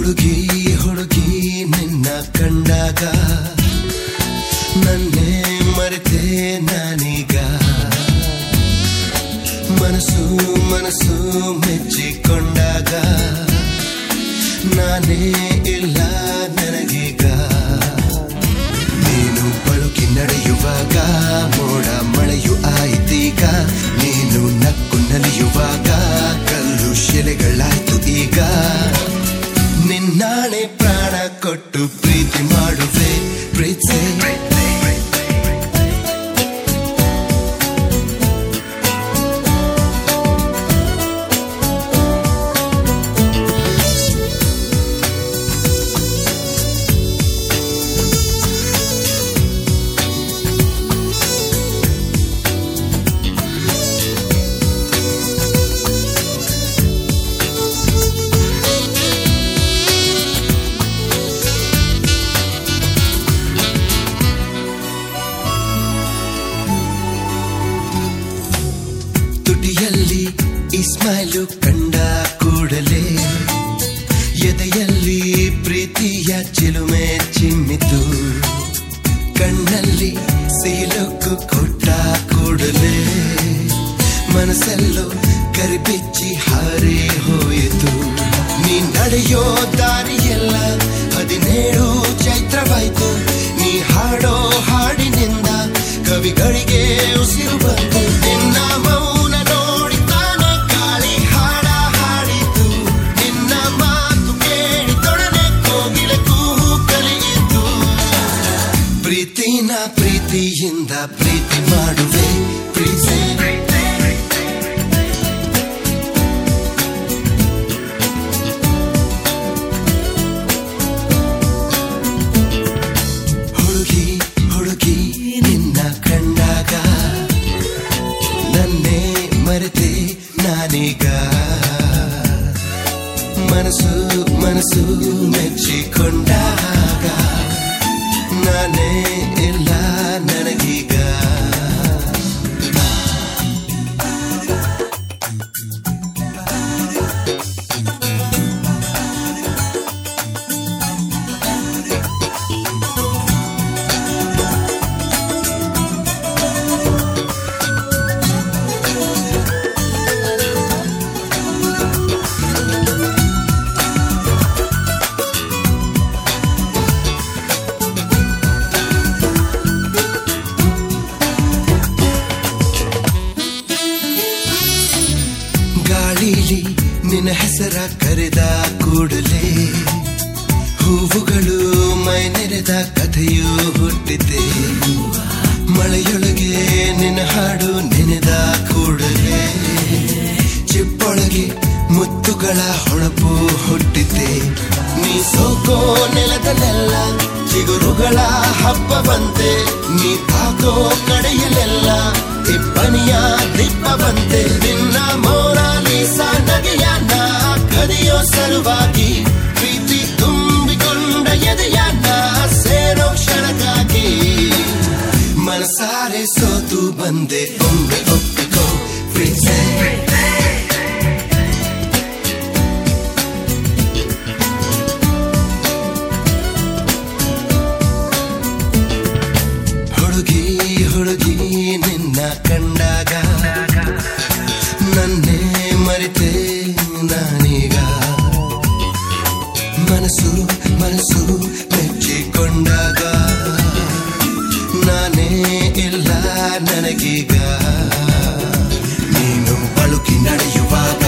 ಹುಡುಗಿ ಹುಡುಗಿ ನಿನ್ನ ಕಂಡಾಗ ನನ್ನೇ ಮರೆತೆ ನಾನೀಗ ಮನಸ್ಸು ಮನಸ್ಸು ಮೆಚ್ಚಿಕೊಂಡಾಗ ನಾನೇ ಇಲ್ಲ ನನಗೀಗ ನೀನು ಬಳುಕಿ ನಡೆಯುವಾಗ ಮೋಡ ಮಳೆಯು ಆಯ್ತೀಗ ನೀನು ನಕ್ಕು ನಲಿಯುವಾಗ ಕಲ್ಲು ಶಿಲೆಗಳಾಯ್ತು ಈಗ ನಿನ್ನಾಣೆ ಪ್ರಾಣ ಕೊಟ್ಟು ಪ್ರೀತಿ ಮಾಡುವೆ ಪ್ರೀತಿ ತುಟಿಯಲ್ಲಿ ಇಸ್ಮೈಲು ಕಂಡ ಕೂಡಲೇ ಎದೆಯಲ್ಲಿ ಪ್ರೀತಿಯ ಚಿಲುಮೆ ಚಿಮ್ಮಿತು ಕಣ್ಣಲ್ಲಿ ಸೀಲೊಕ್ಕು ಕೊಟ್ಟ ಕೂಡಲೇ ಮನಸ್ಸಲ್ಲೂ ಕರಿಬಿಚ್ಚಿ ಹಾರಿ ಹೋಯಿತು ನೀ ನಡೆಯೋ ದಾರಿಯೆಲ್ಲ ಹದಿನೇಳು ಚೈತ್ರವಾಯ್ತು ನೀ ಹಾಡೋ ಹಾಡಿನಿಂದ ಕವಿಗಳಿಗೆ ಉಸಿರು ಬಂತು ನಿನ್ನ ಮೌನ ನೋಡಿ ತಾನೇ ಗಾಳಿ ಹಾಡ ಹಾಡಿತು ನಿನ್ನ ಮಾತು ಕೇಳಿ ತೊಡನೆ ಕೋಗಿಲೆ ಕೂಹು ಕಲಿಯಿತು ಪ್ರೀತಿನ ಪ್ರೀತಿಯಿಂದ ಪ್ರೀತಿ ಮಾಡುವೆ ಪ್ರೀತಿ ಹುಡುಗಿ ಹುಡುಗಿ ನಿನ್ನ ಕಂಡಾಗ ನನ್ನೇ ಮರೆತೆ ನಾನೀಗ ಮನಸ್ಸು ಮನಸ್ಸು ಮೆಚ್ಚಿಕೊಂಡಾಗ ನಾನೇ ಇಲ್ಲ ನನಗೀಗ ಗಾಳಿಲಿ ನಿನ್ನ ಹೆಸರ ಕರೆದ ಕೂಡಲೇ ಹೂವುಗಳು ಮೈ ನೆರೆದ ಕಥೆಯು ಹುಟ್ಟಿದೆ ಮಳೆಯೊಳಗೆ ನಿನ್ನ ಹಾಡು ನೆನೆದ ಕೂಡಲೇ ಚಿಪ್ಪೊಳಗೆ ಮುತ್ತುಗಳ ಹೊಳಪು ಹುಟ್ಟಿದೆ ನೀ ಸೋಕೋ ನೆಲದಲ್ಲೆಲ್ಲ ಚಿಗುರುಗಳ ಹಬ್ಬ ಬಂತೆ ನೀ ತಾಕೋ ಕಡೆಯಲ್ಲೆಲ್ಲ ಇಬ್ಬನಿಯ ದಿಬ್ಬ ಬಂತೆ ನಿನ್ನ ಮೋನಾಲಿಸ ನಗೆಯ ನಾ ಕದಿಯೋ ಸಲುವಾಗಿ ಪ್ರೀತಿ ತುಂಬಿಕೊಂಡ ಎದೆಯ ನಾ ಸೇರೋ ಕ್ಷಣಕ್ಕಾಗಿ ಮನಸಾರೆ ಸೋತು ಬಂದೆ ಒಮ್ಮೆ ಒಪ್ಪಿಕೋ ಪ್ರೀತಿ ಹುಡುಗಿ ಹುಡುಗಿ ನಿನ್ನ ಕಂಡಾಗ ನನ್ನೇ ಮರೆತೆ ನಾನೀಗ ಮನಸ್ಸು ಮನಸ್ಸು ಮೆಚ್ಚಿಕೊಂಡಾಗ ನಾನೇ ಇಲ್ಲ ನನಗೀಗ ನೀನು ಬಳುಕಿ ನಡೆಯುವಾಗ